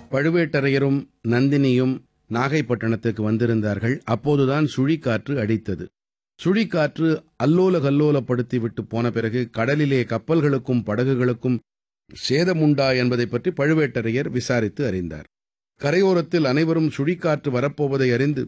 பழுவேட்டரையரும் நந்தினியும் நாகைப்பட்டினத்துக்கு வந்திருந்தார்கள் அப்போதுதான் சுழிக்காற்று அடித்தது சுழிக்காற்று அல்லோல கல்லோலப்படுத்தி விட்டு போன பிறகு கடலிலே கப்பல்களுக்கும் படகுகளுக்கும் சேதமுண்டா என்பதைப் பற்றி பழுவேட்டரையர் விசாரித்து அறிந்தார் கரையோரத்தில் அனைவரும் சுழிக்காற்று வரப்போவதை அறிந்து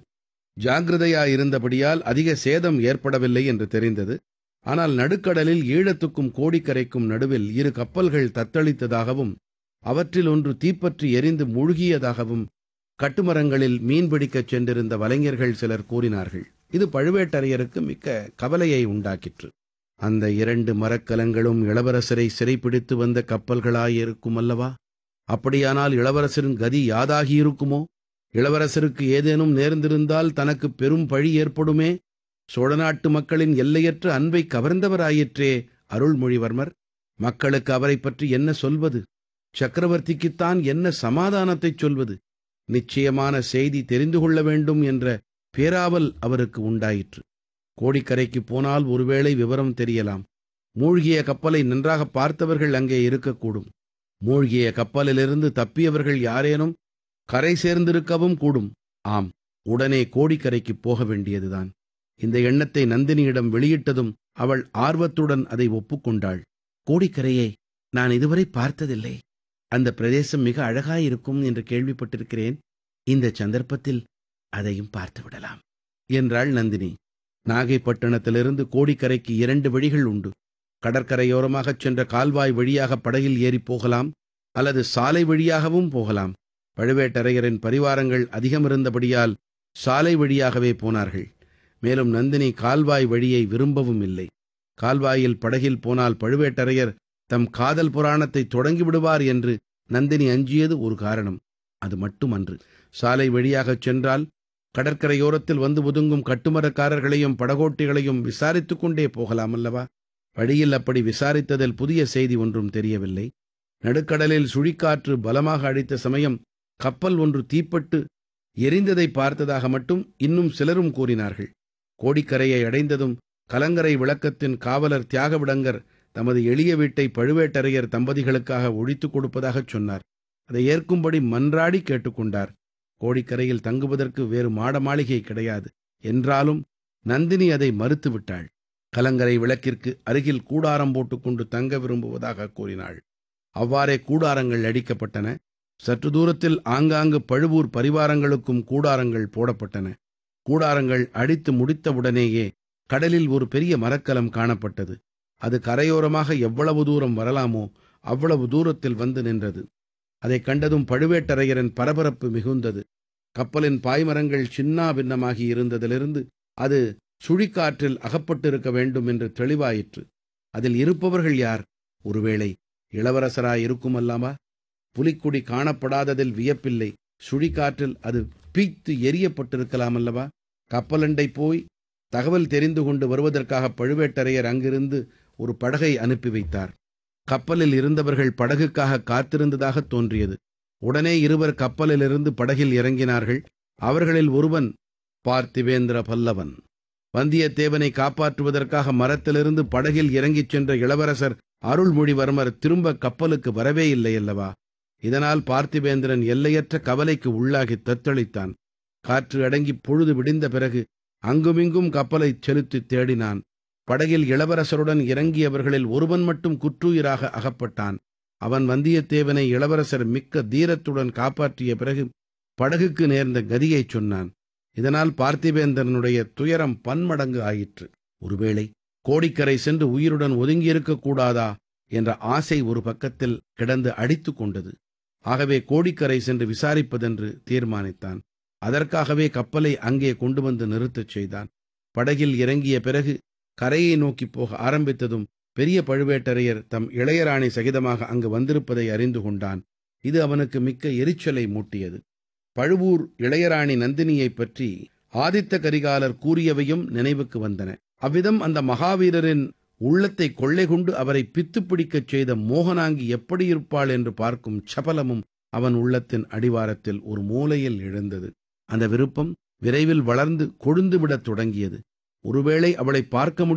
ஜாகிரதையாயிருந்தபடியால் அதிக சேதம் ஏற்படவில்லை என்று தெரிந்தது ஆனால் நடுக்கடலில் ஈழத்துக்கும் கோடிக்கரைக்கும் நடுவில் இரு கப்பல்கள் தத்தளித்ததாகவும் அவற்றில் ஒன்று தீப்பற்றி எரிந்து மூழ்கியதாகவும் கட்டுமரங்களில் மீன்பிடிக்கச் சென்றிருந்த வலைஞர்கள் சிலர் கூறினார்கள் இது பழுவேட்டரையருக்கு மிக்க கவலையை உண்டாக்கிற்று அந்த இரண்டு மரக்கலங்களும் இளவரசரை சிறைப்பிடித்து வந்த கப்பல்களாயிருக்கும் அல்லவா அப்படியானால் இளவரசரின் கதி யாதாகியிருக்குமோ இளவரசருக்கு ஏதேனும் நேர்ந்திருந்தால் தனக்கு பெரும் பழி ஏற்படுமே சோழ நாட்டு மக்களின் எல்லையற்ற அன்பை கவர்ந்தவராயிற்றே அருள்மொழிவர்மர் மக்களுக்கு அவரைப் பற்றி என்ன சொல்வது சக்கரவர்த்திக்குத்தான் என்ன சமாதானத்தைச் சொல்வது நிச்சயமான செய்தி தெரிந்து கொள்ள வேண்டும் என்ற பேராவல் அவருக்கு உண்டாயிற்று கோடிக்கரைக்கு போனால் ஒருவேளை விவரம் தெரியலாம் மூழ்கிய கப்பலை நன்றாக பார்த்தவர்கள் அங்கே இருக்கக்கூடும் மூழ்கிய கப்பலிலிருந்து தப்பியவர்கள் யாரேனும் கரை சேர்ந்திருக்கவும் கூடும் ஆம் உடனே கோடிக்கரைக்கு போக வேண்டியதுதான் இந்த எண்ணத்தை நந்தினியிடம் வெளியிட்டதும் அவள் ஆர்வத்துடன் அதை ஒப்புக்கொண்டாள் கோடிக்கரையை நான் இதுவரை பார்த்ததில்லை அந்த பிரதேசம் மிக அழகாயிருக்கும் என்று கேள்விப்பட்டிருக்கிறேன் இந்த சந்தர்ப்பத்தில் அதையும் பார்த்து விடலாம் என்றாள் நந்தினி நாகைப்பட்டினத்திலிருந்து கோடிக்கரைக்கு இரண்டு வழிகள் உண்டு கடற்கரையோரமாகச் சென்ற கால்வாய் வழியாக படகில் ஏறிப் போகலாம் அல்லது சாலை வழியாகவும் போகலாம் பழுவேட்டரையரின் பரிவாரங்கள் அதிகமிருந்தபடியால் சாலை வழியாகவே போனார்கள் மேலும் நந்தினி கால்வாய் வழியை விரும்பவும் இல்லை கால்வாயில் படகில் போனால் பழுவேட்டரையர் தம் காதல் புராணத்தை தொடங்கி விடுவார் என்று நந்தினி அஞ்சியது ஒரு காரணம் அது மட்டுமன்று சாலை வழியாகச் சென்றால் கடற்கரையோரத்தில் வந்து ஒதுங்கும் கட்டுமரக்காரர்களையும் படகோட்டிகளையும் விசாரித்துக் கொண்டே போகலாம் அல்லவா வழியில் அப்படி விசாரித்ததில் புதிய செய்தி ஒன்றும் தெரியவில்லை நடுக்கடலில் சுழிக்காற்று பலமாக அடித்த சமயம் கப்பல் ஒன்று தீப்பட்டு எரிந்ததை பார்த்ததாக மட்டும் இன்னும் சிலரும் கூறினார்கள் கோடிக்கரையை அடைந்ததும் கலங்கரை விளக்கத்தின் காவலர் தியாகவிடங்கர் தமது எளிய வீட்டை பழுவேட்டரையர் தம்பதிகளுக்காக ஒழித்துக் கொடுப்பதாகச் சொன்னார் அதை ஏற்கும்படி மன்றாடி கேட்டுக்கொண்டார் கோடிக்கரையில் தங்குவதற்கு வேறு மாட மாளிகை கிடையாது என்றாலும் நந்தினி அதை மறுத்துவிட்டாள் கலங்கரை விளக்கிற்கு அருகில் கூடாரம் போட்டுக்கொண்டு தங்க விரும்புவதாக கூறினாள் அவ்வாறே கூடாரங்கள் அடிக்கப்பட்டன சற்று தூரத்தில் ஆங்காங்கு பழுவூர் பரிவாரங்களுக்கும் கூடாரங்கள் போடப்பட்டன கூடாரங்கள் அடித்து முடித்தவுடனேயே கடலில் ஒரு பெரிய மரக்கலம் காணப்பட்டது அது கரையோரமாக எவ்வளவு தூரம் வரலாமோ அவ்வளவு தூரத்தில் வந்து நின்றது அதைக் கண்டதும் பழுவேட்டரையரின் பரபரப்பு மிகுந்தது கப்பலின் பாய்மரங்கள் சின்னா பின்னமாகி இருந்ததிலிருந்து அது சுழிக்காற்றில் அகப்பட்டிருக்க வேண்டும் என்று தெளிவாயிற்று அதில் இருப்பவர்கள் யார் ஒருவேளை இளவரசராயிருக்கும் அல்லவா புலிக்குடி காணப்படாததில் வியப்பில்லை சுழிக்காற்றில் அது பீய்த்து எரியப்பட்டிருக்கலாம் அல்லவா கப்பலண்டை போய் தகவல் தெரிந்து கொண்டு வருவதற்காக பழுவேட்டரையர் அங்கிருந்து ஒரு படகை அனுப்பி வைத்தார் கப்பலில் இருந்தவர்கள் படகுக்காக காத்திருந்ததாக தோன்றியது உடனே இருவர் கப்பலிலிருந்து படகில் இறங்கினார்கள் அவர்களில் ஒருவன் பார்த்திவேந்திர பல்லவன் வந்தியத்தேவனை காப்பாற்றுவதற்காக மரத்திலிருந்து படகில் இறங்கிச் சென்ற இளவரசர் அருள்மொழிவர்மர் திரும்ப கப்பலுக்கு வரவே இல்லை அல்லவா இதனால் பார்த்திவேந்திரன் எல்லையற்ற கவலைக்கு உள்ளாகி தத்தளித்தான் காற்று அடங்கி பொழுது விடிந்த பிறகு அங்குமிங்கும் கப்பலைச் செலுத்தித் தேடினான் படகில் இளவரசருடன் இறங்கியவர்களில் ஒருவன் மட்டும் குற்றுயிராக அகப்பட்டான் அவன் வந்தியத்தேவனை இளவரசர் மிக்க தீரத்துடன் காப்பாற்றிய பிறகு படகுக்கு நேர்ந்த கதியைச் சொன்னான் இதனால் பார்த்திவேந்திரனுடைய துயரம் பன்மடங்கு ஆயிற்று ஒருவேளை கோடிக்கரை சென்று உயிருடன் ஒதுங்கியிருக்கக் கூடாதா என்ற ஆசை ஒரு பக்கத்தில் கிடந்து அடித்து கொண்டது ஆகவே கோடிக்கரை சென்று விசாரிப்பதென்று தீர்மானித்தான் அதற்காகவே கப்பலை அங்கே கொண்டு வந்து நிறுத்தச் செய்தான் படகில் இறங்கிய பிறகு கரையை நோக்கிப் போக ஆரம்பித்ததும் பெரிய பழுவேட்டரையர் தம் இளையராணி சகிதமாக அங்கு வந்திருப்பதை அறிந்து கொண்டான் இது அவனுக்கு மிக்க எரிச்சலை மூட்டியது பழுவூர் இளையராணி நந்தினியைப் பற்றி ஆதித்த கரிகாலர் கூறியவையும் நினைவுக்கு வந்தன அவ்விதம் அந்த மகாவீரரின் உள்ளத்தை கொள்ளை கொண்டு அவரை பித்து பிடிக்கச் செய்த மோகனாங்கி எப்படி இருப்பாள் என்று பார்க்கும் சபலமும் அவன் உள்ளத்தின் அடிவாரத்தில் ஒரு மூலையில் எழுந்தது அந்த விருப்பம் விரைவில் வளர்ந்து கொழுந்துவிடத் தொடங்கியது ஒருவேளை அவளை பார்க்க